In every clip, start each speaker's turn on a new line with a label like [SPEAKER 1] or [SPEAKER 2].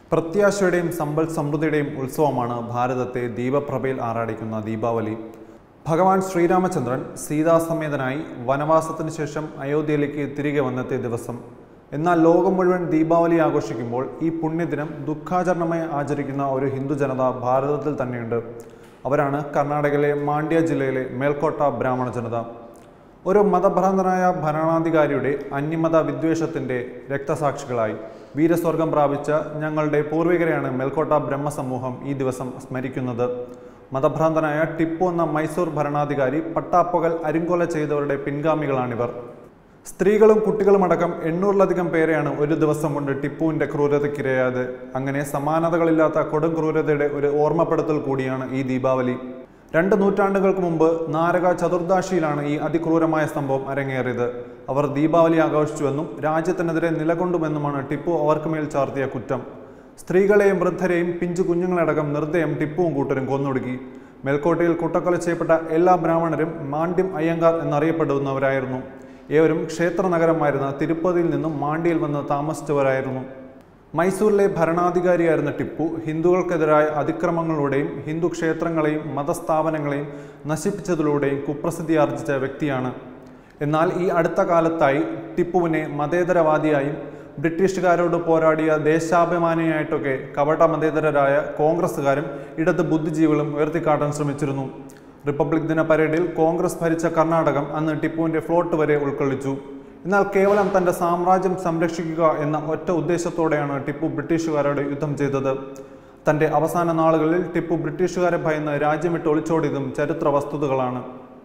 [SPEAKER 1] പ്രത്യാശയുടെയും സമ്പൽ സമൃദ്ധിയുടെയും ഉത്സവമാണ് ഭാരതത്തെ ദീപപ്രഭയിൽ ആറാടിക്കുന്ന ദീപാവലി ഭഗവാൻ ശ്രീരാമചന്ദ്രൻ സീതാസമേതനായി വനവാസത്തിന് ശേഷം അയോധ്യയിലേക്ക് തിരികെ വന്നെത്തിയ ദിവസം എന്നാൽ ലോകം മുഴുവൻ ദീപാവലി ആഘോഷിക്കുമ്പോൾ ഈ പുണ്യദിനം ദുഃഖാചരണമായി ആചരിക്കുന്ന ഒരു ഹിന്ദു ജനത ഭാരതത്തിൽ തന്നെയുണ്ട് അവരാണ് കർണാടകയിലെ മാണ്ഡ്യ ജില്ലയിലെ മേൽക്കോട്ട ബ്രാഹ്മണ ജനത ഒരു മതഭ്രാന്തനായ ഭരണാധികാരിയുടെ അന്യമത വിദ്വേഷത്തിന്റെ രക്തസാക്ഷികളായി വീരസ്വർഗം പ്രാപിച്ച ഞങ്ങളുടെ പൂർവികരെയാണ് മേൽക്കോട്ട ബ്രഹ്മസമൂഹം ഈ ദിവസം സ്മരിക്കുന്നത് മതഭ്രാന്തനായ ടിപ്പു എന്ന മൈസൂർ ഭരണാധികാരി പട്ടാപ്പകൽ അരിങ്കൊല ചെയ്തവരുടെ പിൻഗാമികളാണിവർ സ്ത്രീകളും കുട്ടികളുമടക്കം എണ്ണൂറിലധികം പേരെയാണ് ഒരു ദിവസം കൊണ്ട് ടിപ്പുവിന്റെ ക്രൂരതയ്ക്കിരയായത് അങ്ങനെ സമാനതകളില്ലാത്ത കൊടും ക്രൂരതയുടെ ഒരു ഓർമ്മപ്പെടുത്തൽ കൂടിയാണ് ഈ ദീപാവലി രണ്ട് നൂറ്റാണ്ടുകൾക്ക് മുമ്പ് നാരക ചതുർദാശിയിലാണ് ഈ അതിക്രൂരമായ സംഭവം അരങ്ങേറിയത് അവർ ദീപാവലി ആഘോഷിച്ചുവെന്നും രാജ്യത്തിനെതിരെ നിലകൊണ്ടുമെന്നുമാണ് ടിപ്പു അവർക്ക് മേൽ ചാർത്തിയ കുറ്റം സ്ത്രീകളെയും വൃദ്ധരെയും പിഞ്ചു കുഞ്ഞുങ്ങളടക്കം നിർദ്ദയം ടിപ്പുവും കൂട്ടരും കൊന്നൊടുക്കി മേൽക്കോട്ടയിൽ കൂട്ടക്കൊല ചെയ്യപ്പെട്ട എല്ലാ ബ്രാഹ്മണരും മാണ്ഡ്യം അയ്യങ്കാർ എന്നറിയപ്പെടുന്നവരായിരുന്നു ഏവരും ക്ഷേത്ര നഗരമായിരുന്ന തിരുപ്പതിയിൽ നിന്നും മാണ്ഡ്യയിൽ വന്ന് താമസിച്ചവരായിരുന്നു മൈസൂരിലെ ഭരണാധികാരിയായിരുന്ന ടിപ്പു ഹിന്ദുക്കൾക്കെതിരായ അതിക്രമങ്ങളിലൂടെയും ഹിന്ദു ക്ഷേത്രങ്ങളെയും മതസ്ഥാപനങ്ങളെയും നശിപ്പിച്ചതിലൂടെയും കുപ്രസിദ്ധി ആർജിച്ച വ്യക്തിയാണ് എന്നാൽ ഈ അടുത്ത കാലത്തായി ടിപ്പുവിനെ മതേതരവാദിയായും ബ്രിട്ടീഷുകാരോട് പോരാടിയ ദേശാഭിമാനിയായിട്ടൊക്കെ കപട മതേതരരായ കോൺഗ്രസ്സുകാരും ഇടത് ബുദ്ധിജീവികളും ഉയർത്തിക്കാട്ടാൻ ശ്രമിച്ചിരുന്നു റിപ്പബ്ലിക് ദിന പരേഡിൽ കോൺഗ്രസ് ഭരിച്ച കർണാടകം അന്ന് ടിപ്പുവിന്റെ ഫ്ലോട്ട് വരെ ഉൾക്കൊള്ളിച്ചു എന്നാൽ കേവലം തന്റെ സാമ്രാജ്യം സംരക്ഷിക്കുക എന്ന ഒറ്റ ഉദ്ദേശത്തോടെയാണ് ടിപ്പു ബ്രിട്ടീഷുകാരോട് യുദ്ധം ചെയ്തത് തന്റെ അവസാന നാളുകളിൽ ടിപ്പു ബ്രിട്ടീഷുകാരെ ഭയന്ന് രാജ്യം വിട്ട് ഒളിച്ചോടിയതും ചരിത്ര വസ്തുതകളാണ്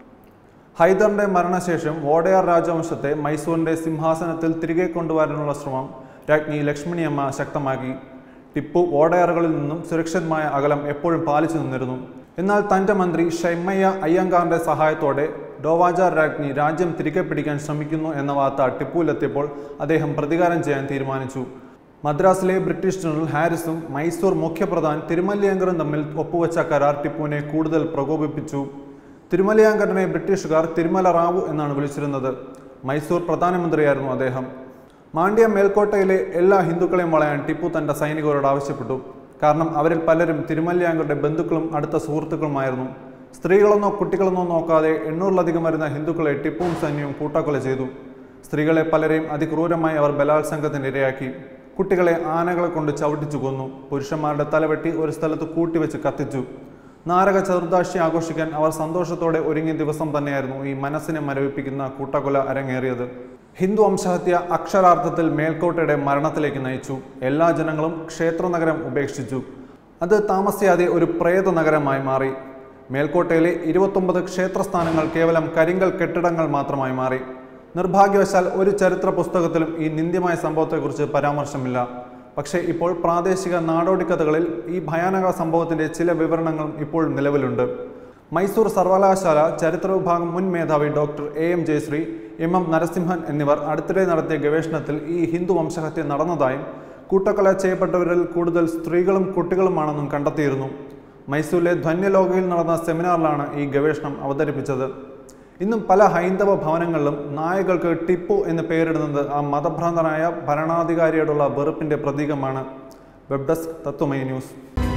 [SPEAKER 1] ഹൈദറിന്റെ മരണശേഷം വോഡയാർ രാജവംശത്തെ മൈസൂരിന്റെ സിംഹാസനത്തിൽ തിരികെ കൊണ്ടുവരാനുള്ള ശ്രമം രാജ്ഞി ലക്ഷ്മണിയമ്മ ശക്തമാക്കി ടിപ്പു വോഡയാറുകളിൽ നിന്നും സുരക്ഷിതമായ അകലം എപ്പോഴും പാലിച്ചു നിന്നിരുന്നു എന്നാൽ തന്റെ മന്ത്രി ഷെമ്മയ്യ അയ്യങ്കാറിന്റെ സഹായത്തോടെ ഡോവാജാർ രാജ്ഞി രാജ്യം തിരികെ പിടിക്കാൻ ശ്രമിക്കുന്നു എന്ന വാർത്ത ടിപ്പുവിലെത്തിയപ്പോൾ അദ്ദേഹം പ്രതികാരം ചെയ്യാൻ തീരുമാനിച്ചു മദ്രാസിലെ ബ്രിട്ടീഷ് ജനറൽ ഹാരിസും മൈസൂർ മുഖ്യപ്രധാൻ തിരുമല്യങ്കറും തമ്മിൽ ഒപ്പുവെച്ച കരാർ ടിപ്പുവിനെ കൂടുതൽ പ്രകോപിപ്പിച്ചു തിരുമലയാങ്കരനെ ബ്രിട്ടീഷുകാർ തിരുമല റാവു എന്നാണ് വിളിച്ചിരുന്നത് മൈസൂർ പ്രധാനമന്ത്രിയായിരുന്നു അദ്ദേഹം മാണ്ഡ്യ മേൽക്കോട്ടയിലെ എല്ലാ ഹിന്ദുക്കളെയും വളയാൻ ടിപ്പു തന്റെ സൈനികരോട് ആവശ്യപ്പെട്ടു കാരണം അവരിൽ പലരും തിരുമല്യാങ്കരുടെ ബന്ധുക്കളും അടുത്ത സുഹൃത്തുക്കളുമായിരുന്നു സ്ത്രീകളെന്നോ കുട്ടികളെന്നോ നോക്കാതെ എണ്ണൂറിലധികം വരുന്ന ഹിന്ദുക്കളെ ടിപ്പുവും സൈന്യവും കൂട്ടക്കൊല ചെയ്തു സ്ത്രീകളെ പലരെയും അതിക്രൂരമായി അവർ ബലാത്സംഗത്തിന് ഇരയാക്കി കുട്ടികളെ ആനകളെ കൊണ്ട് ചവിട്ടിച്ചു കൊന്നു പുരുഷന്മാരുടെ തലവെട്ടി ഒരു സ്ഥലത്ത് കൂട്ടിവെച്ച് കത്തിച്ചു നാരക ചതുർദാശി ആഘോഷിക്കാൻ അവർ സന്തോഷത്തോടെ ഒരുങ്ങിയ ദിവസം തന്നെയായിരുന്നു ഈ മനസ്സിനെ മരവിപ്പിക്കുന്ന കൂട്ടക്കൊല അരങ്ങേറിയത് ഹിന്ദു വംശഹത്യ അക്ഷരാർത്ഥത്തിൽ മേൽക്കോട്ടയുടെ മരണത്തിലേക്ക് നയിച്ചു എല്ലാ ജനങ്ങളും ക്ഷേത്ര നഗരം ഉപേക്ഷിച്ചു അത് താമസിയാതെ ഒരു പ്രേത നഗരമായി മാറി മേൽക്കോട്ടയിലെ ഇരുപത്തൊമ്പത് ക്ഷേത്രസ്ഥാനങ്ങൾ കേവലം കരിങ്കൽ കെട്ടിടങ്ങൾ മാത്രമായി മാറി നിർഭാഗ്യവശാൽ ഒരു ചരിത്ര പുസ്തകത്തിലും ഈ നിന്ദ്യമായ സംഭവത്തെക്കുറിച്ച് പരാമർശമില്ല പക്ഷേ ഇപ്പോൾ പ്രാദേശിക നാടോടി കഥകളിൽ ഈ ഭയാനക സംഭവത്തിന്റെ ചില വിവരണങ്ങളും ഇപ്പോൾ നിലവിലുണ്ട് മൈസൂർ സർവകലാശാല ചരിത്ര വിഭാഗം മുൻ മേധാവി doctor A M Jayashree M M Narasimhan എന്നിവർ അടുത്തിടെ നടത്തിയ ഗവേഷണത്തിൽ ഈ ഹിന്ദു വംശഹത്യ നടന്നതായും കൂട്ടക്കൊല ചെയ്യപ്പെട്ടവരിൽ കൂടുതൽ സ്ത്രീകളും കുട്ടികളുമാണെന്നും കണ്ടെത്തിയിരുന്നു മൈസൂരിലെ ധന്യലോകയിൽ നടന്ന സെമിനാറിലാണ് ഈ ഗവേഷണം അവതരിപ്പിച്ചത് ഇന്നും പല ഹൈന്ദവ ഭവനങ്ങളിലും നായകൾക്ക് ടിപ്പു എന്ന് പേരിടുന്നത് ആ മതഭ്രാന്തനായ ഭരണാധികാരിയോടുള്ള വെറുപ്പിന്റെ പ്രതീകമാണ് വെബ് ഡെസ്ക് തത്വമൈ ന്യൂസ്